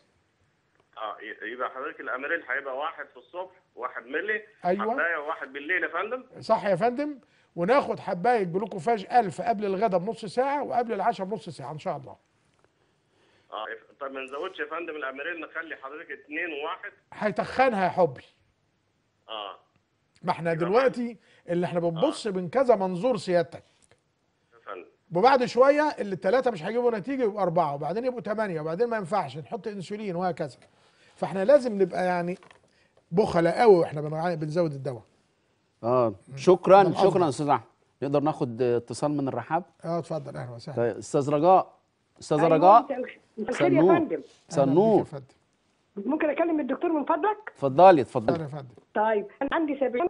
اه ي- يبقى حضرتك الامريل هيبقى واحد في الصبح واحد ملي أيوة. حبايه وواحد بالليل يا فندم صح يا فندم وناخد حبايه جلوكوفاج 1000 قبل الغداء بنص ساعه وقبل العشاء بنص ساعه ان شاء الله اه طب ما نزودش يا فندم الامريل نخلي حضرتك اثنين وواحد هيتخنها يا حبي اه ما احنا دلوقتي اللي احنا بنبص من كذا منظور سيادتك يا فندم وبعد شويه اللي الثلاثه مش هيجيبوا نتيجه يبقوا اربعه وبعدين يبقوا ثمانيه وبعدين ما ينفعش نحط انسولين وهكذا فاحنا لازم نبقى يعني بخلاء قوي واحنا بنع- بنزود الدواء اه شكرا ده الأفضل. شكرا يا استاذ احمد نقدر ناخد اتصال من الرحاب اه اتفضل اهلا وسهلا طيب استاذ رجاء استاذه أيوة، رجاء مساء الخ- مساء الخير يا سنور فندم مساء أهلاً بيك النور يا فندم ممكن اكلم الدكتور من فضلك اتفضلي اهلا اتفضلي يا فندم طيب انا عندي 70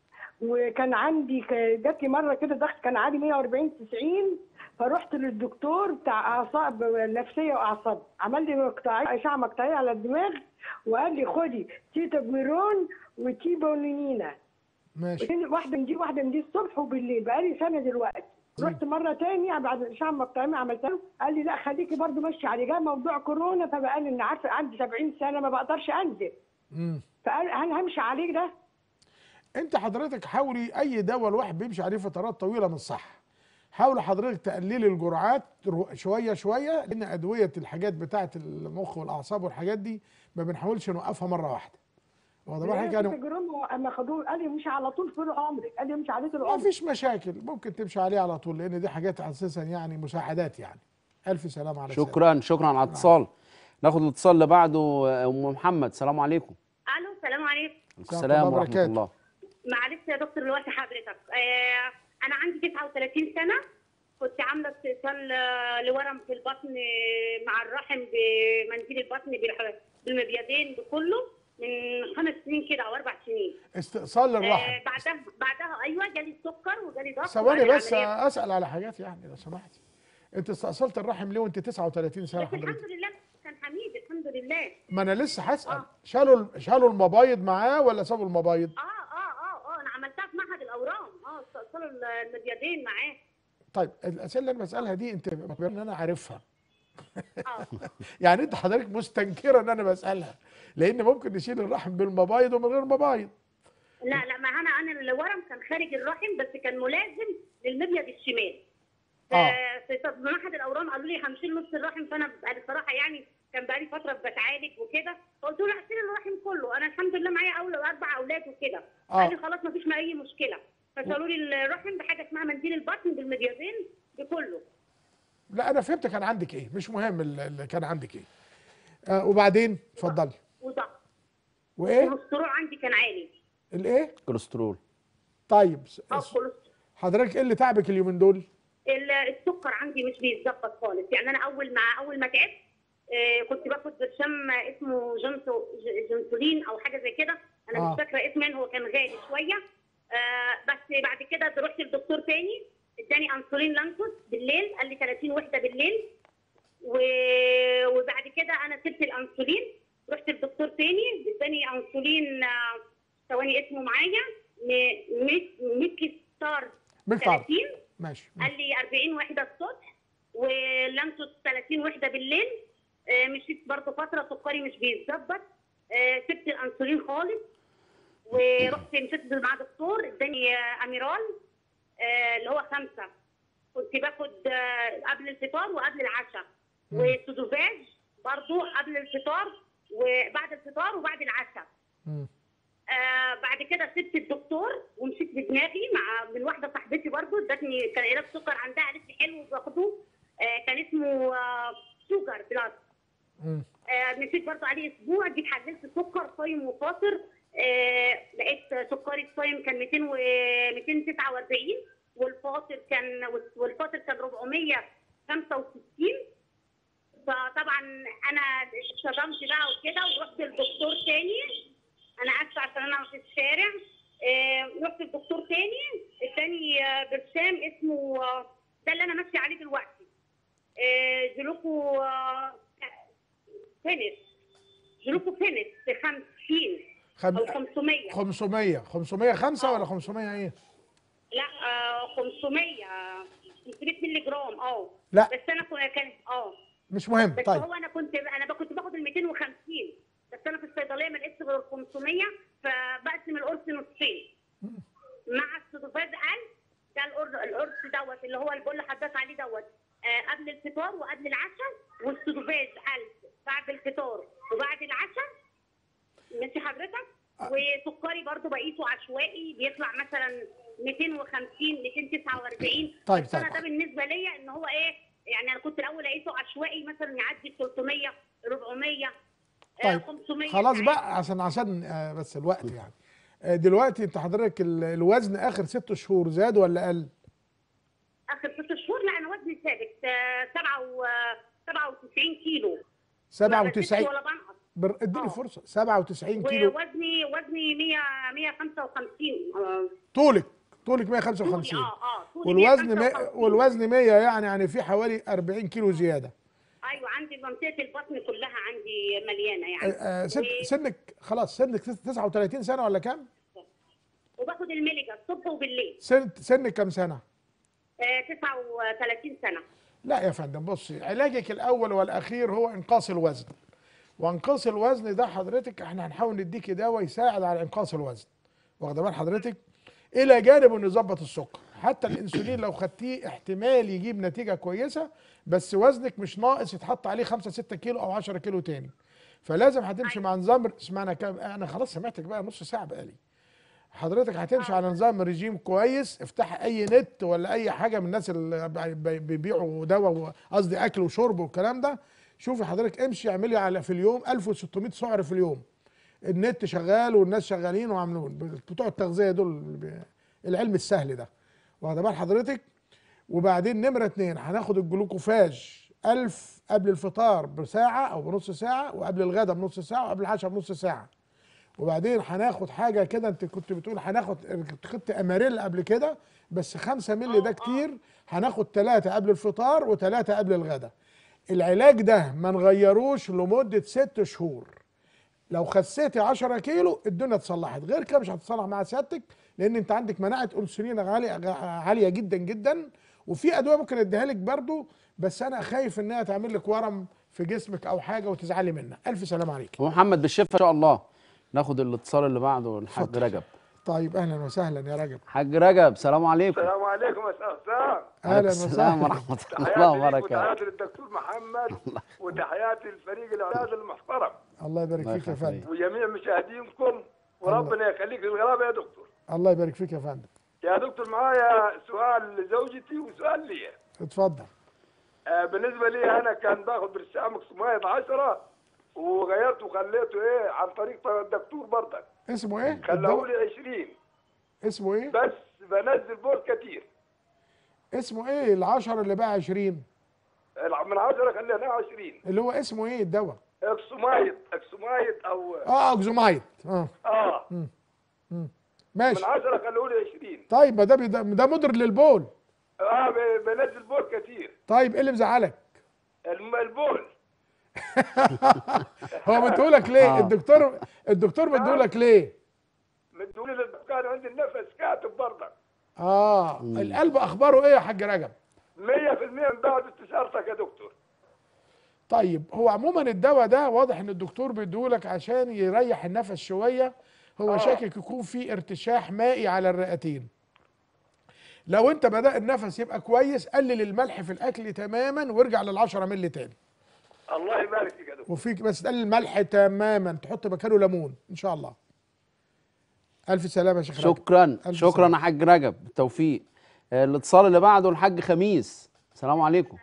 وكان عندي ك- جات لي مره كده ضغط كان عادي 140 90 فرحت للدكتور بتاع اعصاب نفسيه واعصاب عمل لي مقطعيه اشعه مقطعيه على الدماغ وقال لي خدي تيتابيرون وتيبونينا ماشي واحده من دي واحده من دي الصبح وبالليل بقالي سنه دلوقتي رحت مره تاني بعد الاشعه المقطعيه عملتها له قال لي لا خليكي برضو ماشيه عليه جاء موضوع كورونا فبقى لي ان عارفه عندي 70 سنه ما بقدرش انزل مم. فقال هل همشي عليه ده؟ انت حضرتك حاولي اي دواء الواحد بيمشي عليه فترات طويله مش صح حاولي حضرتك تقللي الجرعات رو- شويه شويه لان ادويه الحاجات بتاعه المخ والاعصاب والحاجات دي ما بنحاولش نوقفها مره واحده واخد بالك يعني تجربه اما خدوه قال لي امشي على طول طول عمرك قال لي امشي عليه طول ما عمرك فيش مشاكل ممكن تمشي عليه على طول لان دي حاجات اساسا يعني مساعدات يعني الف سلام على سلامة. شكرا شكرا على الاتصال ناخد الاتصال اللي بعده ام محمد سلام عليكم الو السلام عليكم السلام الله ورحمه وبركاته. الله معلش يا دكتور دلوقتي حضرتك آه انا عندي 39 سنه كنت عامله استئصال آه، لورم في البطن آه، مع الرحم بمنديل البطن بالح- بالمبيضين بكله من خمس سنين كده او اربع سنين استئصال للرحم آه بعدها بعدها ايوه جالي السكر وجالي ضغط ثواني وبعد بس العملية. اسال على حاجات يعني لو سمحتي انت استأصلت الرحم ليه وانت 39 سنه بس الحمد حضرتك لله كان حميد الحمد لله ما انا لسه هسال آه. شالوا ال- شالوا المبايض معاه ولا سابوا المبايض اه اه اه اه انا عملتها في معهد الاورام اه استئصال المبيضين معاه طيب الاسئله اللي انا بسالها دي انت معتبر ان انا عارفها اه يعني انت حضرتك مستنكره ان انا بسالها لان ممكن نشيل الرحم بالمبايض ومن غير مبايض لا لا ما انا انا الورم كان خارج الرحم بس كان ملازم للمبيض الشمال آه. ف- في طب معهد الاورام قالوا لي هنشيل نص الرحم فانا أنا بصراحه يعني كان بقالي فتره بتعالج وكده فقلت له اغسلي الرحم كله انا الحمد لله معايا اول اربع اولاد وكده آه. قال لي خلاص ما فيش اي مشكله فشالوا لي الرحم بحاجه اسمها منديل البطن بالمديازين بكله لا انا فهمت كان عندك ايه مش مهم ال- اللي كان عندك ايه آه وبعدين اتفضلي وضغط وايه والكوليسترول عندي كان عالي الايه كوليسترول طيب س- اه س- الكوليسترول حضرتك ايه اللي تعبك اليومين دول ال- السكر عندي مش بيتظبط خالص يعني انا اول ما اول ما تعبت آه، كنت باخد برشام اسمه جنسو ج- جنسولين او حاجه زي كده انا آه. مش فاكره اسمه هو كان غالي شويه آه، بس بعد كده رحت لدكتور تاني اداني انسولين لانكوس بالليل قال لي 30 وحده بالليل و- وبعد كده انا سبت الانسولين رحت لدكتور تاني اداني انسولين آه، ثواني اسمه معايا م- ميك- ميكي ستار مقطع 30 ماشي قال لي 40 وحده الصبح ولانتوس 30 وحده بالليل آه، مشيت برضه فتره سكري مش بيتظبط آه، سبت الانسولين خالص ورحت مشيت مع دكتور اداني آه، اميرال آه، اللي هو خمسه كنت باخد آه، قبل الفطار وقبل العشاء وسودوفاج برضه قبل الفطار وبعد الفطار وبعد العشاء مم. آه بعد كده سبت الدكتور ومشيت بدماغي مع من واحده صاحبتي برضو ادتني كان علاج سكر عندها قالت لي حلو باخده آه كان اسمه آه شوجر بلس مم. آه مشيت برضو عليه اسبوع جيت حللت سكر صايم وفاطر آه لقيت سكري الصايم كان 200 و 249 والفاطر كان والفاطر كان 465 فطبعا انا اتصدمت بقى وكده ورحت لدكتور تاني انا اسفه عشان انا في الشارع آه، رحت لدكتور تاني اداني آه، برشام اسمه آه، ده اللي انا ماشيه عليه دلوقتي آه، جلوكو آه، فينش جلوكو فينش ب 50 خم... او 500 500 505 ولا 500 ايه لا آه، 500 آه، 500 مللي جرام اه لا. بس انا كنت كان اه مش مهم بس طيب هو انا كنت انا كنت باخد ال 250 بس انا في الصيدليه ما لقيتش غير 500 فبقسم القرص نصين مع السودوفاز 1000 ده القر- القرص دوت اللي هو اللي بقول لحضرتك عليه دوت آه قبل الفطار وقبل العشاء والسودوفاز 1000 بعد الفطار وبعد العشاء ماشي حضرتك وسكري برضو بقيسه عشوائي بيطلع مثلا 250 249 طيب، بس انا طيب. ده بالنسبه ليا ان هو ايه يعني انا كنت الاول اقيسه عشوائي مثلا يعدي 300 400 آه، طيب 500 خلاص ساعات. بقى عشان عشان آه، بس الوقت يعني آه، دلوقتي انت حضرتك ال- الوزن اخر ست شهور زاد ولا قل؟ اخر ست شهور لا انا وزني ثابت آه، سبعة و 97 كيلو ما بزيدش 97 ولا بنقص بر... اديني آه. فرصه 97 كيلو ووزني وزني 100 155 آه، طولك طولك طولي 155 اه اه طولي والوزن 155. مي... والوزن 100 يعني يعني في حوالي 40 كيلو زياده ايوه عندي منطقه البطن كلها عندي مليانه يعني آه، آه، سن... و- سنك خلاص سنك 39 سنه ولا كام؟ وباخد الميليجا الصبح وبالليل سن سنك كام سنه؟ آه 39 سنه لا يا فندم بصي علاجك الاول والاخير هو انقاص الوزن وانقاص الوزن ده حضرتك احنا هنحاول نديكي دواء يساعد على انقاص الوزن واخده بال حضرتك الى جانب انه يظبط السكر حتى الانسولين لو خدتيه احتمال يجيب نتيجه كويسه بس وزنك مش ناقص يتحط عليه 5 6 كيلو او 10 كيلو تاني فلازم هتمشي مع نظام اسمعنا كام انا خلاص سمعتك بقى نص ساعه بقالي حضرتك هتمشي على نظام رجيم كويس افتح اي نت ولا اي حاجه من الناس اللي بي- بي- بيبيعوا دواء و- قصدي اكل وشرب والكلام ده شوفي حضرتك امشي اعملي على في اليوم 1600 سعر في اليوم النت شغال والناس شغالين وعاملون بتوع التغذيه دول ب- العلم السهل ده واخده بال حضرتك وبعدين نمره اتنين هناخد الجلوكوفاج 1000 قبل الفطار بساعه او بنص ساعه وقبل الغداء بنص ساعه وقبل العشاء بنص ساعه وبعدين هناخد حاجه كده انت كنت بتقول هناخد خدت اماريل قبل كده بس 5 مللي ده كتير هناخد ثلاثه قبل الفطار وثلاثه قبل الغداء العلاج ده ما نغيروش لمده ست شهور لو خسيتي 10 كيلو الدنيا اتصلحت غير كده مش هتتصلح مع سيادتك لان انت عندك مناعه انسولين عاليه عاليه جدا جدا وفي ادويه ممكن اديها لك برضو بس انا خايف انها تعمل لك ورم في جسمك او حاجه وتزعلي منها الف سلام عليك ومحمد بالشفا ان شاء الله ناخد الاتصال اللي بعده الحاج اتفضل. رجب طيب اهلا وسهلا يا رجب حاج رجب سلام عليكم السلام عليكم يا استاذ حسام اهلا عليكم السلام وسهلا ورحمه تحياتي الله ليك وبركاته وتحياتي للدكتور محمد وتحياتي للفريق الاعداد المحترم الله يبارك الله فيك يا يخليك. فندم وجميع مشاهدينكم وربنا يخليك للغلابه يا دكتور الله يبارك فيك يا فندم يا دكتور معايا سؤال لزوجتي وسؤال لي اتفضل آه بالنسبه لي انا كان باخد برشام مكسومايد 10 وغيرته وخليته ايه عن طريق الدكتور برضك اسمه ايه خلاه الدواء لي 20 اسمه ايه بس بنزل بول كتير اسمه ايه العشرة اللي بقى 20 من 10 خليناه 20 اللي هو اسمه ايه الدواء اكسومايد اكسومايد او اه اوكزومايد اه اه ماشي من 10 خلوه لي 20 طيب ما ده بيد- ده مضر للبول اه ب- بنزل بول كتير طيب ايه اللي مزعلك الم- البول هو مديهولك ليه آه. الدكتور الدكتور مديهولك ليه مدوني للدكان عندي النفس كاتب برضك اه القلب اخباره ايه يا حاج رجب 100% من بعد استشارتك يا دكتور طيب هو عموما الدواء ده واضح ان الدكتور بيديهولك عشان يريح النفس شويه هو آه. شاكك يكون في ارتشاح مائي على الرئتين لو انت بدأ النفس يبقى كويس قلل الملح في الاكل تماما وارجع لل10 مللي تاني الله يبارك فيك يا دكتور وفيك بس تقلل الملح تماما تحط مكانه ليمون ان شاء الله الف سلامه يا شيخ رجب. شكرا ألف شكرا سلامة. يا حاج رجب بالتوفيق آه، الاتصال اللي بعده الحاج خميس السلام عليكم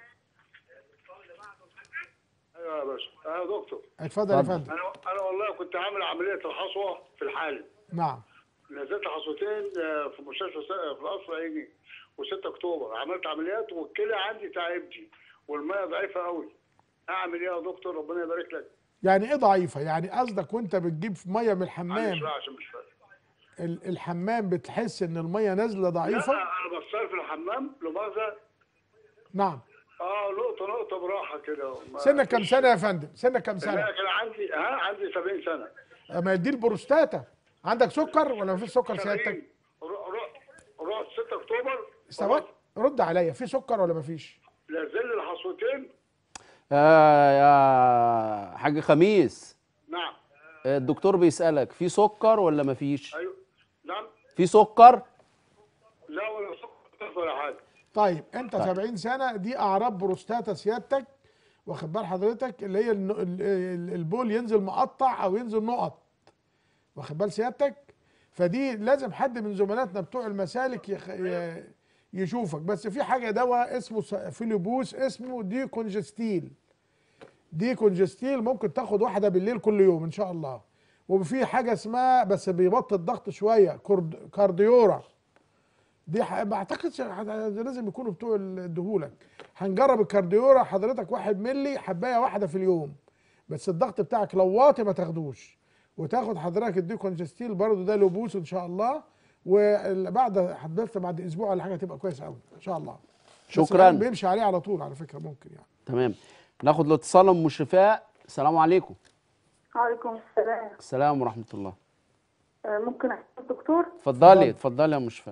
ايوه يا باشا ايوه يا دكتور اتفضل يا اتفضل. فندم انا انا والله كنت عامل عمليه الحصوه في الحالي نعم نزلت حصوتين آه، في مستشفى س- في القصر العيني و6 اكتوبر عملت عمليات والكلى عندي تعبتي والميه ضعيفه قوي اعمل ايه يا دكتور ربنا يبارك لك يعني ايه ضعيفه يعني قصدك وانت بتجيب ميه من معلش الحمام بقى عشان مش فاهم ال- الحمام بتحس ان الميه نازله ضعيفه لا انا بصير في الحمام لمؤاخذه نعم اه نقطه نقطه براحه كده ما سنك كام فيش- سنه يا فندم سنك كام لا سنه كان عندي ها عندي 70 سنه اما دي البروستاتا عندك سكر ولا مفيش سكر سيادتك 70 رحت رحت 6 اكتوبر سواء رد عليا في سكر ولا مفيش نزل لي الحصوتين آه يا حاج خميس نعم آه، الدكتور بيسألك في سكر ولا مفيش ايوه نعم في سكر لا ولا سكر ولا حاجه طيب انت 70 سنه دي اعراض بروستاتا سيادتك واخد بال حضرتك اللي هي الن- ال- ال- البول ينزل مقطع او ينزل نقط واخد بال سيادتك فدي لازم حد من زملاتنا بتوع المسالك يخ... ي- يشوفك بس في حاجه دواء اسمه س- فيليبوس اسمه دي كونجستيل دي كونجستيل ممكن تاخد واحده بالليل كل يوم ان شاء الله وفي حاجه اسمها بس بيبطئ الضغط شويه كورد- كارديورا دي ح... ما اعتقدش ح- لازم يكونوا بتوع الدهولك هنجرب الكارديورا حضرتك واحد ملي حبايه واحده في اليوم بس الضغط بتاعك لو واطي ما تاخدوش وتاخد حضرتك الديكونجستيل برضو ده لبوس ان شاء الله وبعد حضرتك بعد اسبوع ولا حاجه تبقى كويس قوي ان شاء الله بس شكراً. الواحد بيمشي عليه على طول على فكره ممكن يعني تمام ناخد الاتصال ام شفاء السلام عليكم وعليكم السلام السلام ورحمه الله آه، ممكن أحكي الدكتور اتفضلي اتفضلي يا ام شفاء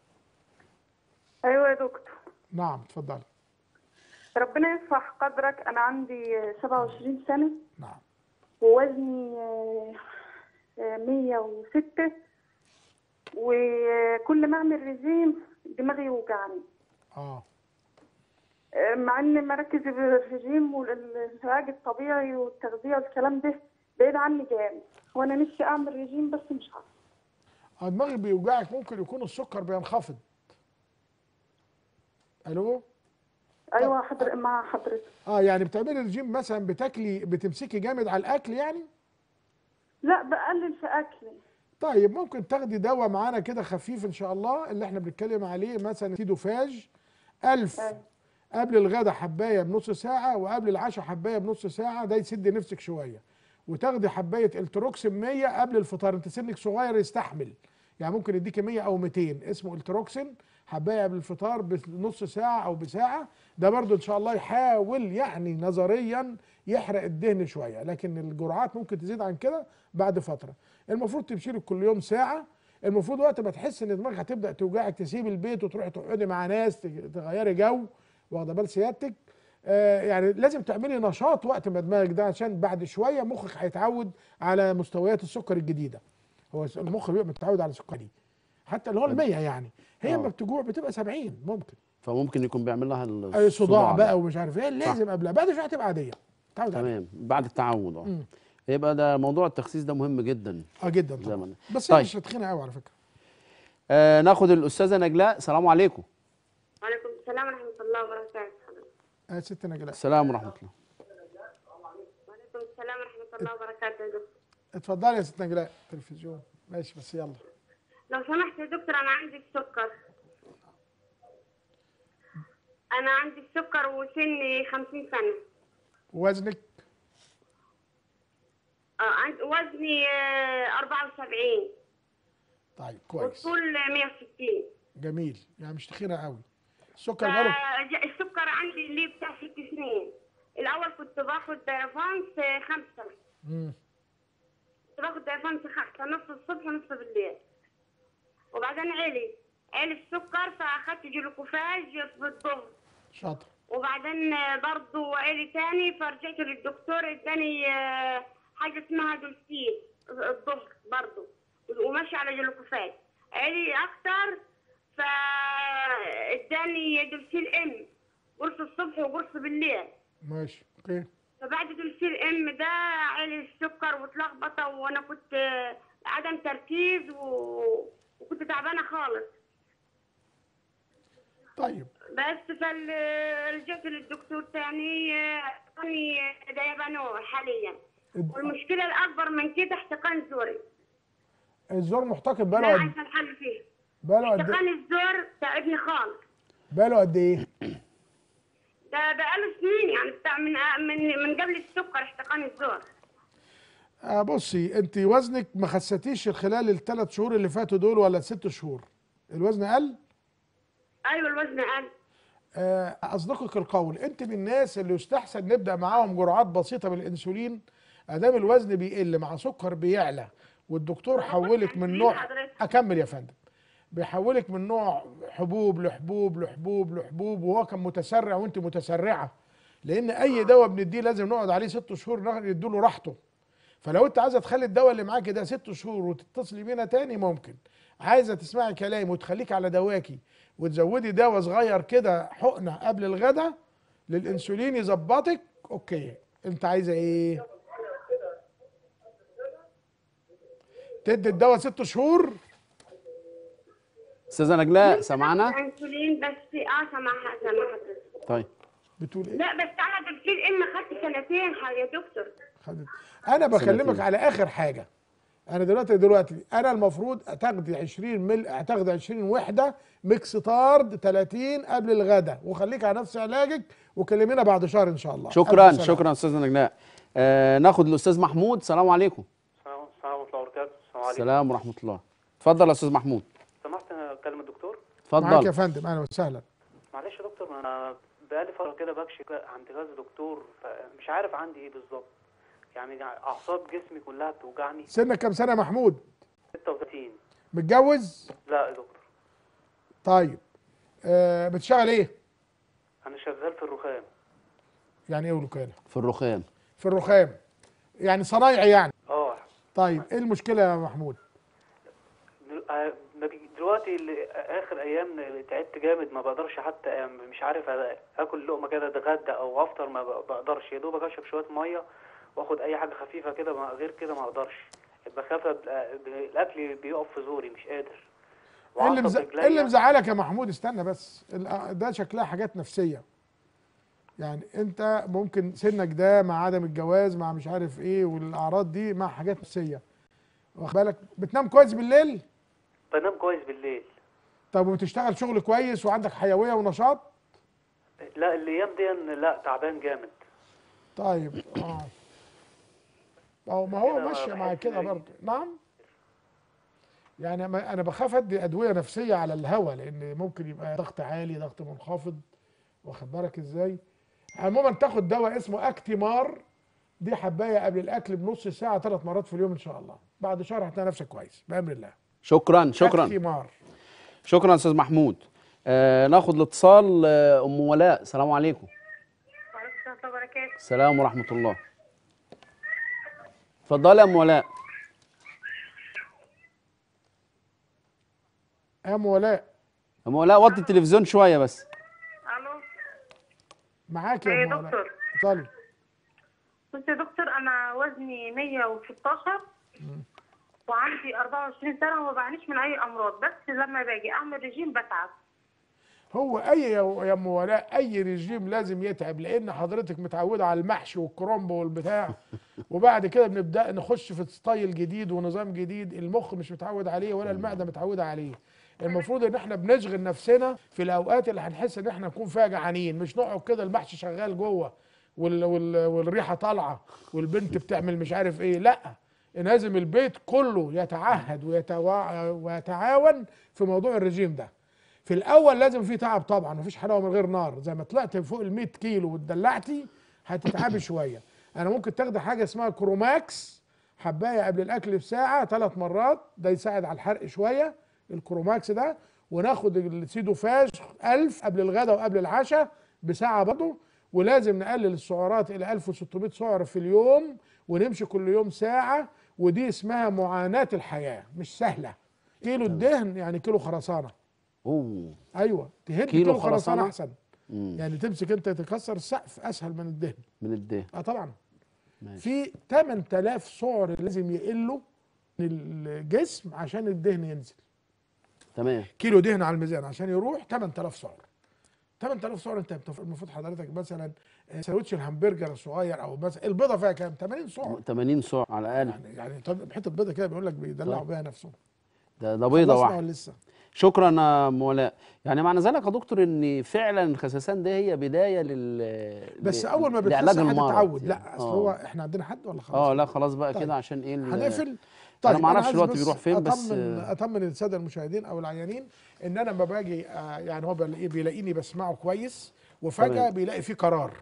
ايوه يا دكتور نعم اتفضلي ربنا يصلح قدرك انا عندي آه، 27 سنه نعم ووزني آه، آه، 106 وكل ما اعمل رجيم دماغي يوجعني اه آه، مع ان مراكز الرجيم والعلاج الطبيعي والتغذيه والكلام ده بعيد عني جامد وانا نفسي اعمل رجيم بس مش عارفه آه، دماغك بيوجعك ممكن يكون السكر بينخفض الو ايوه حضر مع حضرتك اه يعني بتعملي رجيم مثلا بتاكلي بتمسكي جامد على الاكل يعني لا بقلل في اكلي طيب ممكن تاخدي دواء معانا كده خفيف ان شاء الله اللي احنا بنتكلم عليه مثلا تيدوفاج 1000 أيوة. قبل الغدا حبايه بنص ساعه وقبل العشاء حبايه بنص ساعه ده يسد نفسك شويه وتاخدي حبايه التروكسين 100 قبل الفطار انت سنك صغير يستحمل يعني ممكن يديكي 100 او 200 اسمه التروكسين حبايه قبل الفطار بنص ساعه او بساعه ده برضو ان شاء الله يحاول يعني نظريا يحرق الدهن شويه لكن الجرعات ممكن تزيد عن كده بعد فتره المفروض تمشي لك كل يوم ساعه المفروض وقت ما تحس ان دماغك هتبدا توجعك تسيب البيت وتروحي تقعدي مع ناس تغيري جو واخده بال سيادتك آه يعني لازم تعملي نشاط وقت ما دماغك ده عشان بعد شويه مخك هيتعود على مستويات السكر الجديده هو المخ بيبقى متعود على سكري حتى اللي هو ال 100 يعني هي آه. لما بتجوع بتبقى 70 ممكن فممكن يكون بيعمل لها اي صداع ده. بقى ومش عارف ايه لازم قبلها بعد شويه هتبقى عاديه تعود عليها تمام بعد التعود اه مم. يبقى ده موضوع التخسيس ده مهم جدا اه جدا زي طبعا ما- بس هي طيب. مش تخينه قوي على فكره آه ناخد الاستاذه نجلاء السلام عليكم وعليكم السلام ورحمة الله وبركاته آه ست نجلاء السلام ورحمه الله وعليكم السلام ورحمة الله وبركاته يا دكتور اتفضلي يا ست نجلاء تلفزيون ماشي بس يلا لو سمحت يا دكتور أنا عندي السكر أنا عندي السكر وسني خمسين سنة وزنك آه عند وزني أربعة وسبعين طيب كويس والطول مية وستين جميل يعني مش تخينه قوي السكر ماله السكر عندي اللي بتاع ست سنين الأول كنت باخد دايفانس خمسة مم. كنت باخد دايفانس خمسة نص الصبح ونص بالليل وبعدين علي علي السكر فأخدت جلوكوفاج في الظهر شاطر وبعدين برضو علي تاني فرجعت للدكتور اداني آه، حاجة اسمها دولسين الظهر برضو وماشي على جلوكوفاج علي أكتر فاداني دولسين ام قرص الصبح وقرص بالليل ماشي اوكي فبعد دولسين ام ده علي السكر واتلخبطه وانا كنت آه، عدم تركيز و... وكنت تعبانه خالص طيب بس فرجعت للدكتور تاني آه، اعطاني دايبانو حاليا والمشكله الاكبر من كده احتقان زوري الزور محتقن انا بقاله قد عايزه الحل فيه بقاله قد احتقان الزور تعبني خالص بقاله قد ايه؟ ده بقاله سنين يعني بتاع من من من قبل السكر احتقان الزور آه بصي انت وزنك ما خسيتيش خلال الثلاث شهور اللي فاتوا دول ولا الست شهور الوزن قل ايوه الوزن قل آه، اصدقك القول انت من الناس اللي يستحسن نبدا معاهم جرعات بسيطه من الانسولين ادام الوزن بيقل مع سكر بيعلى والدكتور حولك من نوع اكمل يا فندم بيحولك من نوع حبوب لحبوب لحبوب لحبوب وهو كان متسرع وانت متسرعه لان اي دواء بنديه لازم نقعد عليه ست شهور نديله راحته فلو انت عايزه تخلي الدواء اللي معاكي ده ست شهور وتتصلي بينا تاني ممكن عايزه تسمعي كلامي وتخليك على دواكي وتزودي دواء صغير كده حقنه قبل الغداء للانسولين يظبطك اوكي انت عايزه ايه تدي الدواء ست شهور استاذه نجلاء سمعنا انسولين بس اه سامعها سامع حضرتك طيب بتقول ايه لا بس انا دكتور ام خدت سنتين حاجه يا دكتور خدت انا بكلمك سنتين. على اخر حاجه انا دلوقتي دلوقتي انا المفروض تاخدي 20 مل هتاخدي 20 وحده ميكس طارد 30 قبل الغداء وخليك على نفس علاجك وكلمينا بعد شهر ان شاء الله شكرا ألف سلامة. شكرا استاذه نجلاء آه ناخد الاستاذ محمود السلام عليكم السلام السلام ورحمة الله وبركاته السلام عليكم السلام ورحمه الله اتفضل يا استاذ محمود سمحت أنا أكلم الدكتور معاك يا اتفضل فندم اهلا وسهلا معلش يا دكتور أنا بقالي فترة كده بكشف عند كذا دكتور مش عارف عندي إيه بالظبط يعني أعصاب جسمي كلها بتوجعني سنك كام سنه يا محمود 36 متجوز لا يا دكتور طيب آه بتشتغل ايه أنا شغال في الرخام يعني ايه وكاله في الرخام في الرخام يعني صنايعي يعني اه طيب ايه المشكله يا محمود دل- آه، ما بي- دلوقتي اللي آخر أيام تعبت جامد ما بقدرش حتى آه، مش عارف آ- آكل لقمة كده أتغدى أو أفطر ما ب- بقدرش يا دوبك أشرب شوية مية وآخد أي حاجة خفيفة كده ما- غير كده ما أقدرش بخاف أب- آه، الأكل بيقف في زوري مش قادر ايه اللي, وعصب مز... رجليا- إيه اللي مزعلك يا محمود استنى بس ال- ده شكلها حاجات نفسيه يعني انت ممكن سنك ده مع عدم الجواز مع مش عارف ايه والاعراض دي مع حاجات نفسيه واخد بالك بتنام كويس بالليل بنام كويس بالليل طب وبتشتغل شغل كويس وعندك حيويه ونشاط لا الايام دي لا تعبان جامد طيب اه أو ما هو كده ماشيه مع بحس كده إن- برضه نعم يعني ما- انا بخاف ادي ادويه نفسيه على الهوا لان ممكن يبقى ضغط عالي ضغط منخفض واخد بالك ازاي عموما تاخد دواء اسمه اكتيمار دي حبايه قبل الاكل بنص ساعه ثلاث مرات في اليوم ان شاء الله بعد شهر هتلاقي نفسك كويس بامر الله شكرا شكرا اكتيمار شكرا يا استاذ محمود آه ناخد الاتصال آه ام ولاء السلام عليكم وعليكم السلام وبركاته السلام ورحمه الله اتفضلي يا ام ولاء يا ام ولاء يا ام ولاء وطي التلفزيون شويه بس الو معاك يا يا ام ولاء دكتور اتفضلي بص يا دكتور انا وزني 116 وعندي 24 سنه وما بعانيش من اي امراض بس لما باجي اعمل رجيم بتعب هو اي يا يا ام ولاء اي رجيم لازم يتعب لان حضرتك متعوده على المحشي والكرنب والبتاع وبعد كده بنبدا نخش في ستايل جديد ونظام جديد المخ مش متعود عليه ولا المعده متعوده عليه المفروض ان احنا بنشغل نفسنا في الاوقات اللي هنحس ان احنا نكون فيها جعانين مش نقعد كده المحشي شغال جوه وال وال والريحه طالعه والبنت بتعمل مش عارف ايه لا لازم البيت كله يتعهد ويتوا... ويتعاون في موضوع الرجيم ده في الاول لازم في تعب طبعا مفيش حلاوه من غير نار زي ما طلعت فوق ال 100 كيلو واتدلعتي هتتعبي شويه انا ممكن تاخدي حاجه اسمها كروماكس حبايه قبل الاكل بساعه ثلاث مرات ده يساعد على الحرق شويه الكروماكس ده وناخد السيدوفاج 1000 قبل الغداء وقبل العشاء بساعه برضه ولازم نقلل السعرات الى 1600 سعر في اليوم ونمشي كل يوم ساعه ودي اسمها معاناه الحياه مش سهله كيلو الدهن يعني كيلو خرسانه اوه ايوه تهد كيلو كيلو, خرسانه خرسانة؟ احسن مم. يعني تمسك انت تكسر السقف اسهل من الدهن من الدهن اه طبعا ماشي. في 8000 سعر لازم يقلوا من الجسم عشان الدهن ينزل تمام كيلو دهن على الميزان عشان يروح 8000 سعر 8000 سعر انت بتف- المفروض حضرتك مثلا آه، ساندوتش الهمبرجر الصغير او مثلا البيضه فيها كام 80 سعر 80 سعر على الاقل يعني يعني طب حته بيضه كده بيقول لك بيدلعوا طيب. بيها نفسهم ده ده بيضه خلصنا واحده ولا لسه شكرا يا ام ولاء يعني معنى ذلك يا دكتور ان فعلا الخسسان ده هي بدايه لل بس ل- اول ما لعلاج بتحس حد المرض تتعود يعني. لا اصل آه. هو احنا عندنا حد ولا خلاص اه لا خلاص بقى طيب. كده عشان ايه ال- هنقفل انا ما اعرفش عايز الوقت بس بيروح فين بس اطمن آه، اطمن الساده المشاهدين او العيانين ان انا لما باجي آه، يعني هو بلاقيه بيلاقيني بسمعه كويس وفجاه تمام. بيلاقي فيه قرار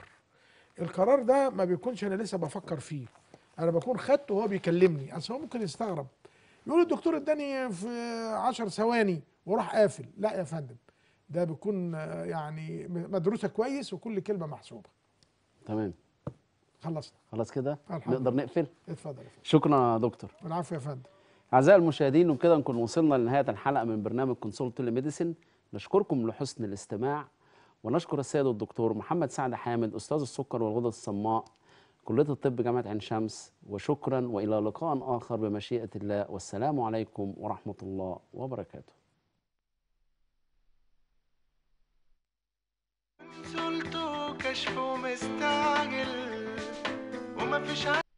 القرار ده ما بيكونش انا لسه بفكر فيه انا بكون خدته وهو بيكلمني اصل هو ممكن يستغرب يقول الدكتور اداني في 10 ثواني وراح قافل لا يا فندم ده بيكون آه، يعني مدروسه كويس وكل كلمه محسوبه تمام خلصنا خلاص كده الحمد نقدر لله. نقفل اتفضل يا فندم شكرا يا دكتور العفو يا فندم أعزائي المشاهدين وبكده نكون وصلنا لنهاية الحلقة من برنامج كونسول تيليميديسين نشكركم لحسن الاستماع ونشكر السيد الدكتور محمد سعد حامد أستاذ السكر والغدد الصماء كلية الطب جامعة عين شمس وشكرا وإلى لقاء آخر بمشيئة الله والسلام عليكم ورحمة الله وبركاته زلته كشف ومستعجل وما فيش